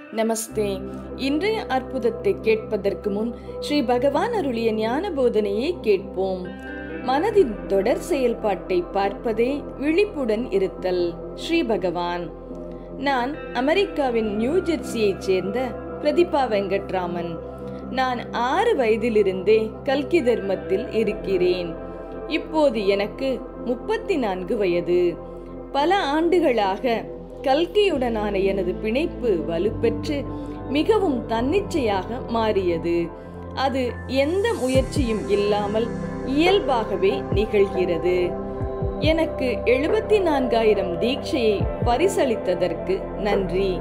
நமஸ்தே இன்றைய அற்புதத்தை கேட்பதற்கு முன் ஸ்ரீ பகவான் அருளிய ஞான போதனையை கேட்போம் மனதின் தொடர் செயல்பாட்டை பார்ப்பதே விழிப்புடன் இருத்தல் ஸ்ரீ பகவான் நான் அமெரிக்காவின் நியூ ஜெர்சியைச் சேர்ந்த பிரதிபா வெங்கட்ராமன் நான் ஆறு வயதிலிருந்தே கல்கி தர்மத்தில் இருக்கிறேன் இப்போது எனக்கு முப்பத்தி நான்கு வயது பல ஆண்டுகளாக கல்கியுடனான எனது பிணைப்பு வலுப்பெற்று மிகவும் தன்னிச்சையாக மாறியது அது எந்த முயற்சியும் இல்லாமல் இயல்பாகவே நிகழ்கிறது எனக்கு எழுபத்தி நான்காயிரம் தீட்சையை பரிசளித்ததற்கு நன்றி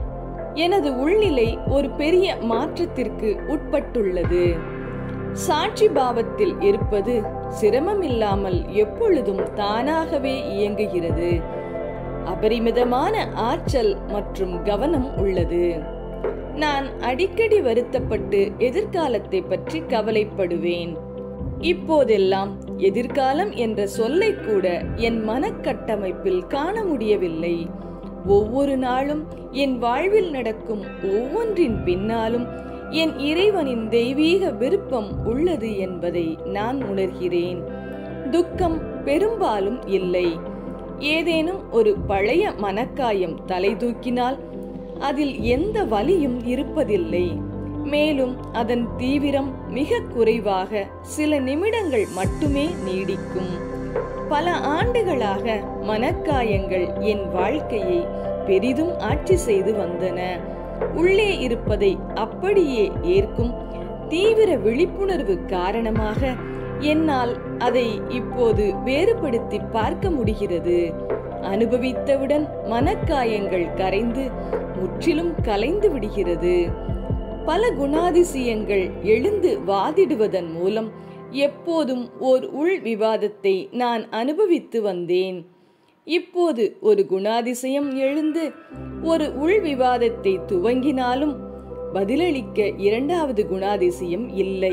எனது உள்நிலை ஒரு பெரிய மாற்றத்திற்கு உட்பட்டுள்ளது சாட்சி பாவத்தில் இருப்பது சிரமமில்லாமல் எப்பொழுதும் தானாகவே இயங்குகிறது அபரிமிதமான ஆற்றல் மற்றும் கவனம் உள்ளது நான் அடிக்கடி வருத்தப்பட்டு எதிர்காலத்தை பற்றி கவலைப்படுவேன் இப்போதெல்லாம் எதிர்காலம் என்ற சொல்லை கூட என் மனக்கட்டமைப்பில் காண முடியவில்லை ஒவ்வொரு நாளும் என் வாழ்வில் நடக்கும் ஒவ்வொன்றின் பின்னாலும் என் இறைவனின் தெய்வீக விருப்பம் உள்ளது என்பதை நான் உணர்கிறேன் துக்கம் பெரும்பாலும் இல்லை ஏதேனும் ஒரு பழைய மனக்காயம் தலை தூக்கினால் அதில் எந்த வலியும் இருப்பதில்லை மேலும் அதன் தீவிரம் மிக குறைவாக சில நிமிடங்கள் மட்டுமே நீடிக்கும் பல ஆண்டுகளாக மனக்காயங்கள் என் வாழ்க்கையை பெரிதும் ஆட்சி செய்து வந்தன உள்ளே இருப்பதை அப்படியே ஏற்கும் தீவிர விழிப்புணர்வு காரணமாக என்னால் அதை இப்போது வேறுபடுத்தி பார்க்க முடிகிறது அனுபவித்தவுடன் மனக்காயங்கள் கரைந்து முற்றிலும் கலைந்து விடுகிறது பல குணாதிசயங்கள் எழுந்து வாதிடுவதன் மூலம் எப்போதும் ஓர் உள் விவாதத்தை நான் அனுபவித்து வந்தேன் இப்போது ஒரு குணாதிசயம் எழுந்து ஒரு உள் விவாதத்தை துவங்கினாலும் பதிலளிக்க இரண்டாவது குணாதிசயம் இல்லை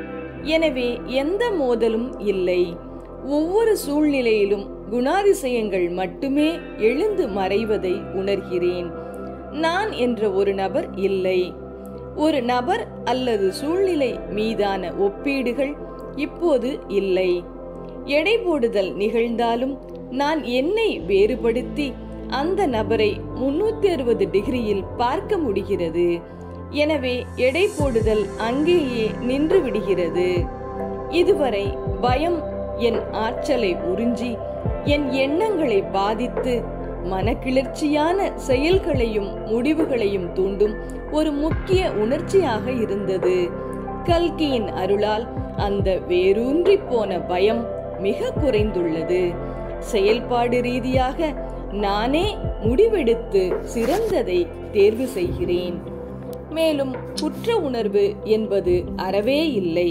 எனவே எந்த மோதலும் இல்லை ஒவ்வொரு சூழ்நிலையிலும் குணாதிசயங்கள் மட்டுமே எழுந்து மறைவதை உணர்கிறேன் நான் என்ற ஒரு நபர் இல்லை ஒரு நபர் அல்லது சூழ்நிலை மீதான ஒப்பீடுகள் இப்போது இல்லை எடை போடுதல் நிகழ்ந்தாலும் நான் என்னை வேறுபடுத்தி அந்த நபரை முன்னூத்தி அறுபது டிகிரியில் பார்க்க முடிகிறது எனவே எடை போடுதல் அங்கேயே நின்று விடுகிறது இதுவரை பயம் என் ஆற்றலை உறிஞ்சி என் எண்ணங்களை பாதித்து மனக்கிளர்ச்சியான செயல்களையும் முடிவுகளையும் தூண்டும் ஒரு முக்கிய உணர்ச்சியாக இருந்தது கல்கியின் அருளால் அந்த வேரூன்றி போன பயம் மிக குறைந்துள்ளது செயல்பாடு ரீதியாக நானே முடிவெடுத்து சிறந்ததை தேர்வு செய்கிறேன் மேலும் குற்ற உணர்வு என்பது அறவே இல்லை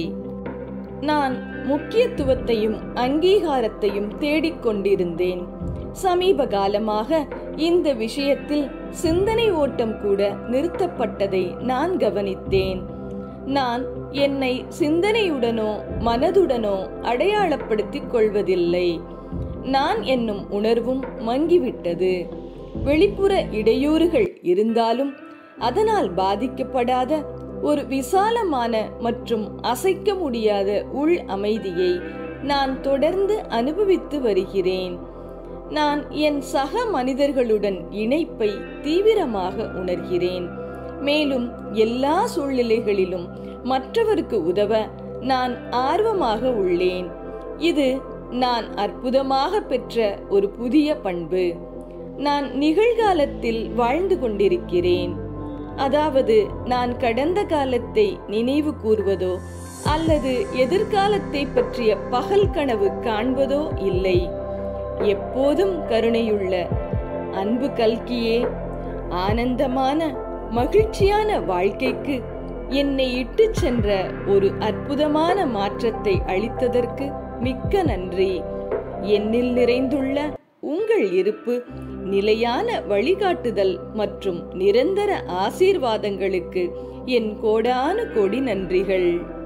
நான் முக்கியத்துவத்தையும் அங்கீகாரத்தையும் தேடிக்கொண்டிருந்தேன் சமீப காலமாக இந்த விஷயத்தில் சிந்தனை ஓட்டம் கூட நிறுத்தப்பட்டதை நான் கவனித்தேன் நான் என்னை சிந்தனையுடனோ மனதுடனோ அடையாளப்படுத்திக் கொள்வதில்லை நான் என்னும் உணர்வும் மங்கிவிட்டது வெளிப்புற இடையூறுகள் இருந்தாலும் அதனால் பாதிக்கப்படாத ஒரு விசாலமான மற்றும் அசைக்க முடியாத உள் அமைதியை நான் தொடர்ந்து அனுபவித்து வருகிறேன் நான் என் சக மனிதர்களுடன் இணைப்பை தீவிரமாக உணர்கிறேன் மேலும் எல்லா சூழ்நிலைகளிலும் மற்றவருக்கு உதவ நான் ஆர்வமாக உள்ளேன் இது நான் அற்புதமாக பெற்ற ஒரு புதிய பண்பு நான் நிகழ்காலத்தில் வாழ்ந்து கொண்டிருக்கிறேன் அதாவது நான் கடந்த காலத்தை நினைவு கூறுவதோ அல்லது எதிர்காலத்தை பற்றிய பகல் கனவு காண்பதோ இல்லை எப்போதும் கருணையுள்ள அன்பு கல்கியே ஆனந்தமான மகிழ்ச்சியான வாழ்க்கைக்கு என்னை இட்டு சென்ற ஒரு அற்புதமான மாற்றத்தை அளித்ததற்கு மிக்க நன்றி என்னில் நிறைந்துள்ள உங்கள் இருப்பு நிலையான வழிகாட்டுதல் மற்றும் நிரந்தர ஆசீர்வாதங்களுக்கு என் கோடான கோடி நன்றிகள்